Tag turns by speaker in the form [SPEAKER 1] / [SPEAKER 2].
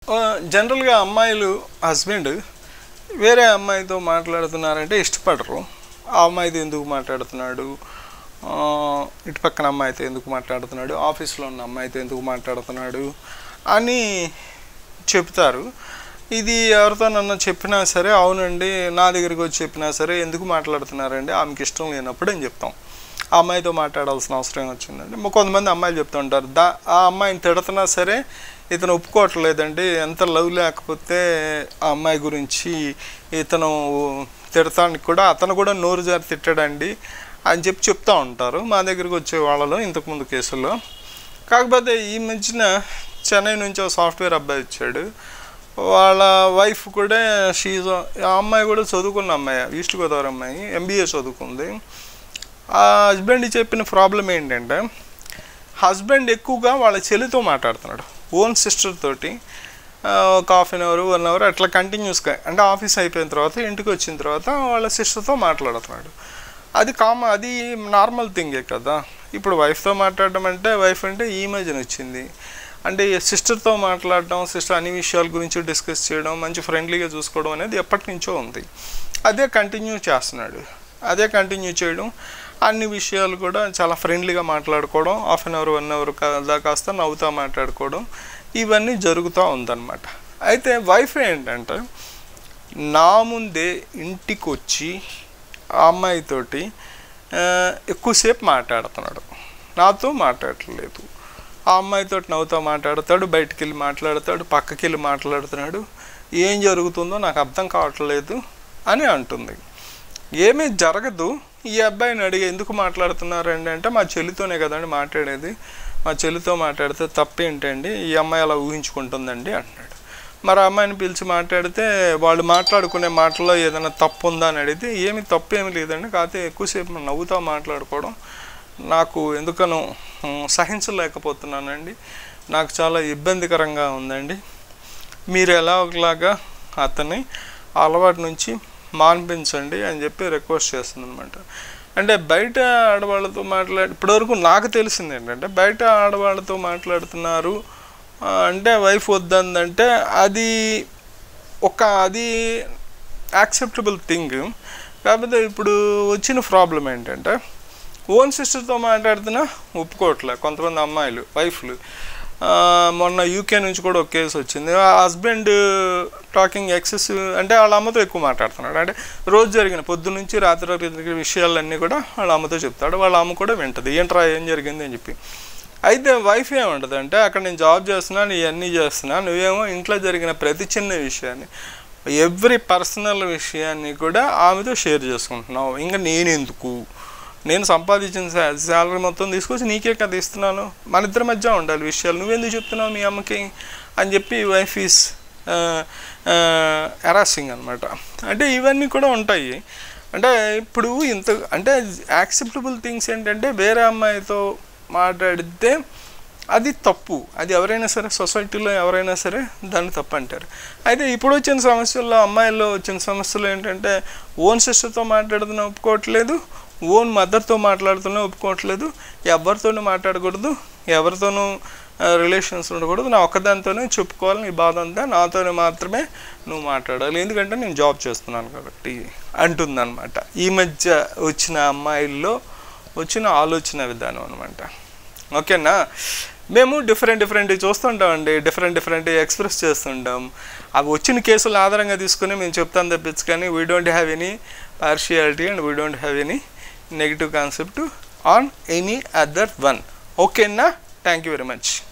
[SPEAKER 1] జనరల్గా అమ్మాయిలు హస్బెండ్ వేరే అమ్మాయితో మాట్లాడుతున్నారంటే ఇష్టపడరు ఆ అమ్మాయితో ఎందుకు మాట్లాడుతున్నాడు ఆ, ఇటు పక్కన అమ్మాయితో ఎందుకు మాట్లాడుతున్నాడు ఆఫీస్లో ఉన్న అమ్మాయితో ఎందుకు మాట్లాడుతున్నాడు అని చెప్తారు ఇది ఎవరితోనన్నా చెప్పినా సరే అవునండి నా దగ్గరికి వచ్చి చెప్పినా సరే ఎందుకు మాట్లాడుతున్నారండి ఆమెకి ఇష్టం లేనప్పుడు అని చెప్తాం ఆ అమ్మాయితో మాట్లాడాల్సిన అవసరం వచ్చిందండి మరి కొంతమంది అమ్మాయిలు చెప్తూ ఉంటారు దా ఆ అమ్మాయిని తిడుతున్నా సరే ఇతను ఒప్పుకోవట్లేదండి ఎంత లవ్ లేకపోతే ఆ అమ్మాయి గురించి ఇతను తిడతానికి కూడా అతను కూడా నోరు జారి తిట్టాడండి అని చెప్పి చెప్తూ ఉంటారు మా దగ్గరికి వచ్చే వాళ్ళలో ఇంతకుముందు కేసుల్లో కాకపోతే ఈ మధ్యన చెన్నై నుంచి ఒక సాఫ్ట్వేర్ అబ్బాయి వచ్చాడు వాళ్ళ వైఫ్ కూడా షీజ్ ఆ అమ్మాయి కూడా చదువుకున్న అమ్మాయి ఈస్ట్ గోదావరి అమ్మాయి ఎంబీఏ చదువుకుంది ఆ హస్బెండ్ చెప్పిన ప్రాబ్లం ఏంటంటే హస్బెండ్ ఎక్కువగా వాళ్ళ చెల్లితో మాట్లాడుతున్నాడు ఓన్ సిస్టర్ తోటి ఆ, ఒక half an hour one hour అట్లా కంటిన్యూస్గా అంటే ఆఫీస్ అయిపోయిన తర్వాత ఇంటికి వచ్చిన తర్వాత వాళ్ళ సిస్టర్తో మాట్లాడుతున్నాడు అది కామ అది నార్మల్ థింగే కదా ఇప్పుడు వైఫ్తో మాట్లాడడం అంటే వైఫ్ అంటే ఈ మధ్యన వచ్చింది అంటే సిస్టర్తో మాట్లాడడం సిస్టర్ అన్ని విషయాల గురించి డిస్కస్ చేయడం మంచి ఫ్రెండ్లీగా చూసుకోవడం అనేది ఎప్పటి నుంచో ఉంది అదే కంటిన్యూ చేస్తున్నాడు అదే కంటిన్యూ చేయడం అన్ని విషయాలు కూడా చాలా ఫ్రెండ్లీగా మాట్లాడుకోవడం half an hour one hour దా కాస్త నవ్వుతా మాట్లాడుకోవడం ఇవన్నీ జరుగుతూ ఉందన్నమాట అయితే వైఫ్ ఏంటంటే నా ముందే ఇంటికి వచ్చి ఆ అమ్మాయితోటి ఆ, ఎక్కువసేపు మాట్లాడుతున్నాడు నాతో మాట్లాడట్లేదు ఆ అమ్మాయితో నవ్వుతూ మాట్లాడతాడు బయటికి వెళ్ళి మాట్లాడతాడు పక్కకి వెళ్ళి మాట్లాడుతున్నాడు ఏం జరుగుతుందో నాకు అర్థం కావట్లేదు అని అంటుంది ఏమీ జరగదు ఈ అబ్బాయిని అడిగి ఎందుకు మాట్లాడుతున్నారండి అంటే మా చెల్లితోనే కదండి మాట్లాడేది మా చెల్లితో మాట్లాడితే తప్పేంటండి ఈ అమ్మాయి అలా ఊహించుకుంటుందండి అంటున్నాడు మరి ఆ అమ్మాయిని పిలిచి మాట్లాడితే వాళ్ళు మాట్లాడుకునే మాటల్లో ఏదైనా తప్పు ఉందా అని అడిగితే ఏమి తప్పు ఏమి లేదండి కాకపోతే ఎక్కువసేపు నవ్వుతా మాట్లాడుకోవడం నాకు ఎందుకనో ఉమ్, సహించలేకపోతున్నానండి నాకు చాలా ఇబ్బందికరంగా ఉందండి మీరు ఎలా ఒకలాగా అతన్ని ఆ అలవాటు నుంచి మాన్పించండి అని చెప్పి రిక్వెస్ట్ చేస్తుంది అనమాట అంటే బయట ఆడవాళ్ళతో మాట్లాడి ఇప్పటివరకు నాకు తెలిసింది ఏంటంటే బయట ఆడవాళ్ళతో మాట్లాడుతున్నారు ఆ, అంటే వైఫ్ వద్దందంటే అది ఒక అది యాక్సెప్టబుల్ థింగ్ కాకపోతే ఇప్పుడు వచ్చిన ప్రాబ్లం ఏంటంటే ఓన్ సిస్టర్తో మాట్లాడుతున్నా ఒప్పుకోవట్లే కొంతమంది అమ్మాయిలు వైఫ్లు ఆ, మొన్న యూకే నుంచి కూడా ఒక కేసు వచ్చింది ఆ హస్బెండ్ టాకింగ్ ఎక్సెస్ అంటే వాళ్ళ అమ్మతో ఎక్కువ మాట్లాడుతున్నాడు అంటే రోజు జరిగిన పొద్దు నుంచి రాత్రి వరకు జరిగిన విషయాలన్నీ కూడా వాళ్ళ అమ్మతో చెప్తాడు వాళ్ళ అమ్మ కూడా వింటది ఏంట్రా ఏం జరిగింది అని చెప్పి అయితే వైఫ్ ఏముంటుంది అంటే అక్కడ నేను జాబ్ చేస్తున్నాను ఇవన్నీ చేస్తున్నా నువ్వేమో ఇంట్లో జరిగిన ప్రతి చిన్న విషయాన్ని ఎవ్రీ పర్సనల్ విషయాన్ని కూడా ఆమెతో షేర్ చేసుకుంటున్నావు ఇంకా నేను ఎందుకు నేను సంపాదించిన శాలరీ మొత్తం తీసుకొచ్చి నీకే కదా ఇస్తున్నాను మన ఇద్దరి మధ్య ఉండాలి విషయాలు నువ్వెందుకు చెప్తున్నావు మీ అమ్మకి అని చెప్పి వైఫ్ ఈస్ హెరాసింగ్ అనమాట అంటే ఇవన్నీ కూడా ఉంటాయి అంటే ఇప్పుడు ఇంత అంటే యాక్సెప్టబుల్ థింగ్స్ ఏంటంటే వేరే అమ్మాయితో మాట్లాడితే అది తప్పు అది ఎవరైనా సరే సొసైటీలో ఎవరైనా సరే దాన్ని తప్పు అంటారు అయితే ఇప్పుడు వచ్చిన సమస్యల్లో అమ్మాయిల్లో వచ్చిన సమస్యలు ఏంటంటే ఓన్ సిస్టర్తో మాట్లాడుతున్నా ఒప్పుకోవట్లేదు ఓన్ మదర్తో మాట్లాడుతున్నా ఒప్పుకోవట్లేదు ఎవరితోనూ మాట్లాడకూడదు ఎవరితోనూ రిలేషన్స్ ఉండకూడదు నా ఒక్కదానితోనే చెప్పుకోవాలి నీ బాధ అంతా నాతోనే మాత్రమే నువ్వు మాట్లాడాలి ఎందుకంటే నేను జాబ్ చేస్తున్నాను కాబట్టి అంటుందన్నమాట ఈ మధ్య వచ్చిన అమ్మాయిల్లో వచ్చిన ఆలోచన విధానం అనమాట ఓకేనా మేము డిఫరెంట్ డిఫరెంట్ చూస్తుంటామండి డిఫరెంట్ డిఫరెంట్ ఎక్స్ప్రెస్ చేస్తుంటాం అవి వచ్చిన కేసులు ఆధారంగా తీసుకుని మేము చెప్తాను తప్పించు కానీ we don't have any partiality and we don't have any negative concept on any other one ఓకేనా థ్యాంక్ యూ వెరీ మచ్